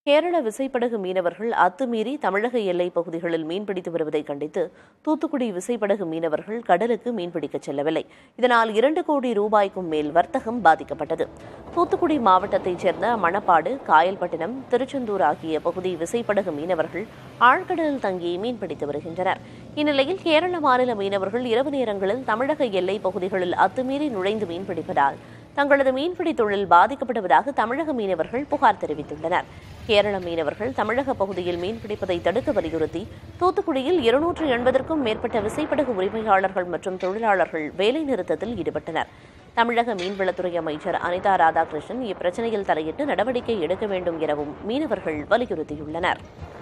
கேரள விசைப்படகு மீனவர்கள் அத்துமீறி தமிழக எல்லைப் பகுதிகளில் மீன்பிடித்து வருவதை கண்டித்து தூத்துக்குடி விசைப்படகு மீனவர்கள் கடலுக்கு மீன்பிடிக்கச் செல்லவில்லை இதனால் இரண்டு கோடி ரூபாய்க்கும் மேல் வர்த்தகம் பாதிக்கப்பட்டது தூத்துக்குடி மாவட்டத்தைச் சேர்ந்த மணப்பாடு காயல்பட்டினம் திருச்செந்தூர் ஆகிய பகுதி விசைப்படகு மீனவர்கள் ஆழ்கடலில் தங்கி மீன்பிடித்து வருகின்றனர் இந்நிலையில் கேரள மாநில மீனவர்கள் இரவு நேரங்களில் தமிழக எல்லைப் பகுதிகளில் அத்துமீறி நுழைந்து மீன்பிடிப்பதால் தங்களது மீன்பிடி தொழில் பாதிக்கப்படுவதாக தமிழக மீனவர்கள் புகார் தெரிவித்துள்ளனர் கேரள மீனவர்கள் தமிழக பகுதியில் மீன்பிடிப்பதை தடுக்க வலியுறுத்தி தூத்துக்குடியில் இருநூற்று எண்பதற்கும் மேற்பட்ட விசைப்படகு உரிமையாளர்கள் மற்றும் தொழிலாளர்கள் வேலைநிறுத்தத்தில் ஈடுபட்டனர் தமிழக மீன்வளத்துறை அமைச்சர் அனிதா ராதாகிருஷ்ணன் இப்பிரச்சனையில் தலையிட்டு நடவடிக்கை எடுக்க வேண்டும் எனவும் மீனவர்கள் வலியுறுத்தியுள்ளனர்